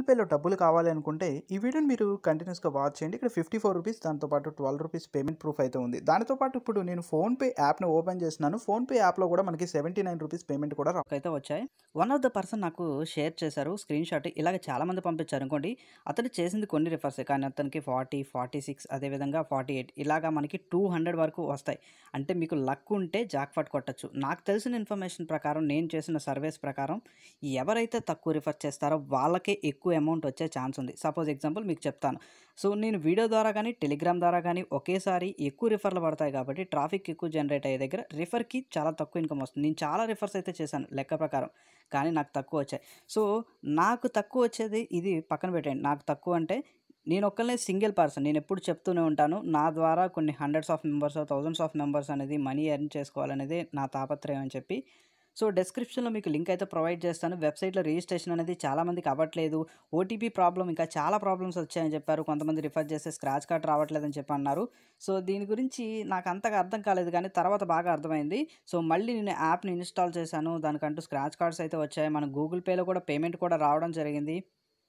పేలో డబ్బులు కావాలి అనుకుంటే ఈ వీడియోని మీరు కంటిన్యూస్గా వాచ్ చేయండి ఇక్కడ ఫిఫ్టీ ఫోర్ రూపీస్ దాంతోపాటు ట్వెల్వ్ రూపీస్ పేమెంట్ ప్రూఫ్ అయితే ఉంది దానితో పాటు ఇప్పుడు నేను ఫోన్పే యాప్ని ఓపెన్ చేస్తున్నాను ఫోన్పే యాప్లో కూడా మనకి సెవెంటీ నైన్ రూపీస్ పేమెంట్ కూడా రా- అయితే వచ్చాయి వన్ ఆఫ్ ద పర్సన్ నాకు షేర్ చేశారు స్క్రీన్ షాట్ ఇలాగ చాలా మంది పంపించారు అనుకోండి అతను చేసింది కొన్ని రిఫర్స్ కానీ అతనికి ఫార్టీ ఫార్టీ సిక్స్ అదేవిధంగా ఫార్టీ ఎయిట్ ఇలాగా మనకి టూ హండ్రెడ్ వరకు వస్తాయి అంటే మీకు లక్ ఉంటే జాక్ఫాట్ కొట్టచ్చు నాకు తెలిసిన ఇన్ఫర్మేషన్ ప్రకారం నేను చేసిన సర్వేస్ ప్రకారం ఎవరైతే తక్కువ రిఫర్ చేస్తారో వాళ్ళకే ఎక్కువ అమౌంట్ వచ్చే ఛాన్స్ ఉంది సపోజ్ ఎగ్జాంపుల్ మీకు చెప్తాను సో నేను వీడియో ద్వారా కానీ టెలిగ్రామ్ ద్వారా కానీ ఒకేసారి ఎక్కువ రిఫర్లు పడతాయి కాబట్టి ట్రాఫిక్ ఎక్కువ జనరేట్ అయ్యే దగ్గర రిఫర్కి చాలా తక్కువ ఇన్కమ్ వస్తుంది నేను చాలా రిఫర్స్ అయితే చేశాను లెక్క ప్రకారం కానీ నాకు తక్కువ వచ్చాయి సో నాకు తక్కువ వచ్చేది ఇది పక్కన పెట్టండి నాకు తక్కువ అంటే నేను ఒక్కనే సింగిల్ పర్సన్ నేను ఎప్పుడు చెప్తూనే ఉంటాను నా ద్వారా కొన్ని hundreds of members thousands of members అనేది మనీ ఎర్న్ చేసుకోవాలనేది నా తాపత్రయం అని చెప్పి సో డిస్క్రిప్షన్లో మీకు లింక్ అయితే ప్రొవైడ్ చేస్తాను వెబ్సైట్లో రిజిస్ట్రేషన్ అనేది చాలామందికి అవ్వట్లేదు ఓటీపీ ప్రాబ్లం ఇంకా చాలా ప్రాబ్లమ్స్ వచ్చాయని చెప్పారు కొంతమంది రిఫర్ చేస్తే స్క్రాచ్ కార్డ్ రావట్లేదని చెప్పి అన్నారు సో దీని గురించి నాకు అంతగా అర్థం కాలేదు కానీ తర్వాత బాగా అర్థమైంది సో మళ్ళీ నేను యాప్ని ఇన్స్టాల్ చేశాను దానికంటూ స్క్రాచ్ కార్డ్స్ అయితే వచ్చాయి మన గూగుల్ పేలో కూడా పేమెంట్ కూడా రావడం జరిగింది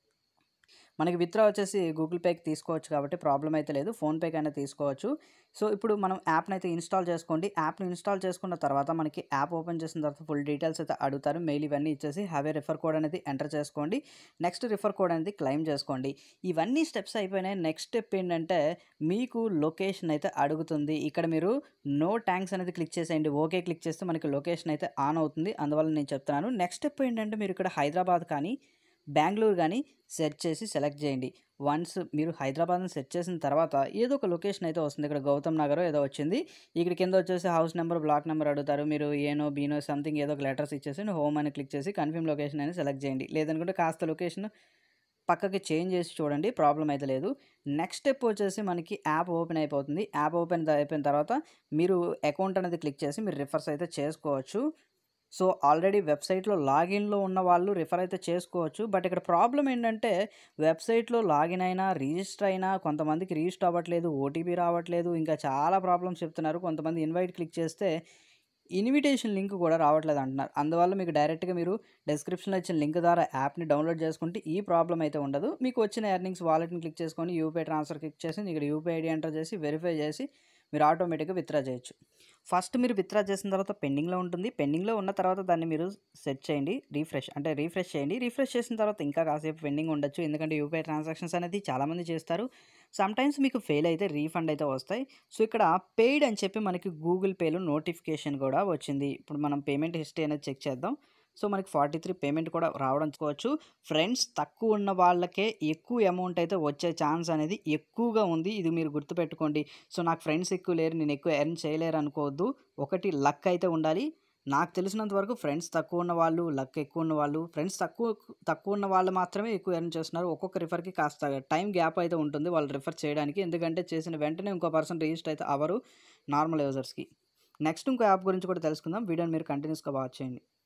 మనకి విత్డ్రా వచ్చేసి గూగుల్ పేకి తీసుకోవచ్చు కాబట్టి ప్రాబ్లం అయితే లేదు ఫోన్పేకి అయినా తీసుకోవచ్చు సో ఇప్పుడు మనం యాప్ని అయితే ఇన్స్టాల్ చేసుకోండి యాప్ని ఇన్స్టాల్ చేసుకున్న తర్వాత మనకి యాప్ ఓపెన్ చేసిన తర్వాత ఫుల్ డీటెయిల్స్ అయితే అడుగుతారు మెయిల్ ఇవన్నీ ఇచ్చేసి హ్యావ్ ఏ రిఫర్ కోడ్ అనేది ఎంటర్ చేసుకోండి నెక్స్ట్ రిఫర్ కోడ్ అనేది క్లెయిమ్ చేసుకోండి ఇవన్నీ స్టెప్స్ అయిపోయినాయి నెక్స్ట్ స్టెప్ ఏంటంటే మీకు లొకేషన్ అయితే అడుగుతుంది ఇక్కడ మీరు నో ట్యాంక్స్ అనేది క్లిక్ చేసేయండి ఓకే క్లిక్ చేస్తే మనకి లొకేషన్ అయితే ఆన్ అవుతుంది అందువల్ల నేను చెప్తున్నాను నెక్స్ట్ స్టెప్ ఏంటంటే మీరు ఇక్కడ హైదరాబాద్ కానీ బెంగళూరు కానీ సెర్చ్ చేసి సెలెక్ట్ చేయండి వన్స్ మీరు హైదరాబాద్ని సెర్చ్ చేసిన తర్వాత ఏదో ఒక లొకేషన్ అయితే వస్తుంది ఇక్కడ గౌతమ్ నగర్ ఏదో వచ్చింది ఇక్కడ కింద వచ్చేసి హౌస్ నెంబర్ బ్లాక్ నెంబర్ అడుగుతారు మీరు ఏనో బీనో సంథింగ్ ఏదో ఒక లెటర్స్ ఇచ్చేసి హోమ్ అని క్లిక్ చేసి కన్ఫర్మ్ లొకేషన్ అని సెలెక్ట్ చేయండి లేదనుకుంటే కాస్త లొకేషన్ పక్కకి చేంజ్ చేసి చూడండి ప్రాబ్లం అయితే లేదు నెక్స్ట్ స్టెప్ వచ్చేసి మనకి యాప్ ఓపెన్ అయిపోతుంది యాప్ ఓపెన్ అయిపోయిన తర్వాత మీరు అకౌంట్ అనేది క్లిక్ చేసి మీరు రిఫర్స్ అయితే చేసుకోవచ్చు సో ఆల్రెడీ వెబ్సైట్లో లాగిన్లో ఉన్న వాళ్ళు రిఫర్ అయితే చేసుకోవచ్చు బట్ ఇక్కడ ప్రాబ్లం ఏంటంటే వెబ్సైట్లో లాగిన్ అయినా రిజిస్టర్ అయినా కొంతమందికి రిజిస్టర్ అవ్వట్లేదు ఓటీపీ రావట్లేదు ఇంకా చాలా ప్రాబ్లమ్స్ చెప్తున్నారు కొంతమంది ఇన్వైట్ క్లిక్ చేస్తే ఇన్విటేషన్ లింక్ కూడా రావట్లేదు అంటున్నారు అందువల్ల మీకు డైరెక్ట్గా మీరు డిస్క్రిప్షన్లో ఇచ్చిన లింక్ ద్వారా యాప్ని డౌన్లోడ్ చేసుకుంటే ఈ ప్రాబ్లం అయితే ఉండదు మీకు వచ్చిన ఎర్నింగ్స్ వాలెట్ని క్లిక్ చేసుకొని యూపీఐ ట్రాన్స్ఫర్ క్లిక్ చేసి ఇక్కడ యూపీఐ ఐడి ఎంటర్ చేసి వెరిఫై చేసి మీరు ఆటోమేటిక్గా విత్డ్రా చేయొచ్చు ఫస్ట్ మీరు విత్డ్రా చేసిన తర్వాత పెండింగ్లో ఉంటుంది పెండింగ్లో ఉన్న తర్వాత దాన్ని మీరు సెట్ చేయండి రీఫ్రెష్ అంటే రీఫ్రెష్ చేయండి రీఫ్రెష్ చేసిన తర్వాత ఇంకా కాసేపు పెండింగ్ ఉండొచ్చు ఎందుకంటే యూపీఐ ట్రాన్సాక్షన్స్ అనేది చాలామంది చేస్తారు సమ్టైమ్స్ మీకు ఫెయిల్ అయితే రీఫండ్ అయితే వస్తాయి సో ఇక్కడ పెయిడ్ అని చెప్పి మనకి గూగుల్ పేలో నోటిఫికేషన్ కూడా వచ్చింది ఇప్పుడు మనం పేమెంట్ హిస్టరీ అనేది చెక్ చేద్దాం సో మనకి ఫార్టీ త్రీ పేమెంట్ కూడా రావడం చూసుకోవచ్చు ఫ్రెండ్స్ తక్కువ ఉన్న వాళ్ళకే ఎక్కువ అమౌంట్ అయితే వచ్చే ఛాన్స్ అనేది ఎక్కువగా ఉంది ఇది మీరు గుర్తుపెట్టుకోండి సో నాకు ఫ్రెండ్స్ ఎక్కువ లేరు నేను ఎక్కువ ఎర్న్ చేయలేరు అనుకోవద్దు ఒకటి లక్ అయితే ఉండాలి నాకు తెలిసినంత వరకు ఫ్రెండ్స్ తక్కువ ఉన్న వాళ్ళు లక్ ఎక్కువ ఉన్న వాళ్ళు ఫ్రెండ్స్ తక్కువ తక్కువ ఉన్న వాళ్ళు మాత్రమే ఎక్కువ ఎర్న్ చేస్తున్నారు ఒక్కొక్క రిఫర్కి కాస్త టైం గ్యాప్ అయితే ఉంటుంది వాళ్ళు రిఫర్ చేయడానికి ఎందుకంటే చేసిన వెంటనే ఇంకో పర్సన్ రిజిస్టర్ అయితే అవరు నార్మల్ యూజర్స్కి నెక్స్ట్ ఇంకో యాప్ గురించి కూడా తెలుసుకుందాం వీడియోని మీరు కంటిన్యూస్గా వాచ్ చేయండి